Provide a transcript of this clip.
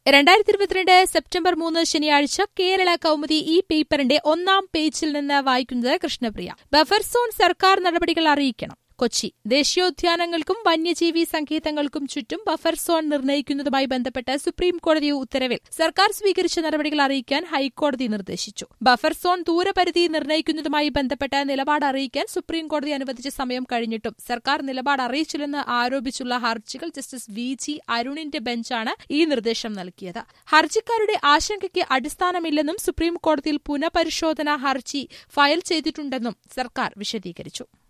രണ്ടായിരത്തി ഇരുപത്തിരണ്ട് സെപ്റ്റംബർ മൂന്ന് ശനിയാഴ്ച കേരള കൗമുദി ഈ പേപ്പറിന്റെ ഒന്നാം പേജിൽ നിന്ന് വായിക്കുന്നത് കൃഷ്ണപ്രിയ ബഫർ സോൺ സർക്കാർ നടപടികൾ അറിയിക്കണം കൊച്ചി ദേശീയോദ്യാനങ്ങൾക്കും വന്യജീവി സങ്കേതങ്ങൾക്കും ചുറ്റും ബഫർ സോൺ നിർണ്ണയിക്കുന്നതുമായി ബന്ധപ്പെട്ട് സുപ്രീം കോടതി ഉത്തരവിൽ സർക്കാർ സ്വീകരിച്ച നടപടികൾ അറിയിക്കാൻ ഹൈക്കോടതി നിർദ്ദേശിച്ചു ബഫർ സോൺ ദൂരപരിധി നിർണ്ണയിക്കുന്നതുമായി ബന്ധപ്പെട്ട് നിലപാട് അറിയിക്കാൻ സുപ്രീം കോടതി അനുവദിച്ച സമയം കഴിഞ്ഞിട്ടും സർക്കാർ നിലപാട് അറിയിച്ചില്ലെന്ന് ആരോപിച്ചുള്ള ഹർജികൾ ജസ്റ്റിസ് വി ജി അരുണിന്റെ ബെഞ്ചാണ് ഈ നിർദ്ദേശം നൽകിയത് ഹർജിക്കാരുടെ ആശങ്കയ്ക്ക് അടിസ്ഥാനമില്ലെന്നും സുപ്രീം കോടതിയിൽ പുനഃപരിശോധനാ ഹർജി ഫയൽ ചെയ്തിട്ടുണ്ടെന്നും സർക്കാർ വിശദീകരിച്ചു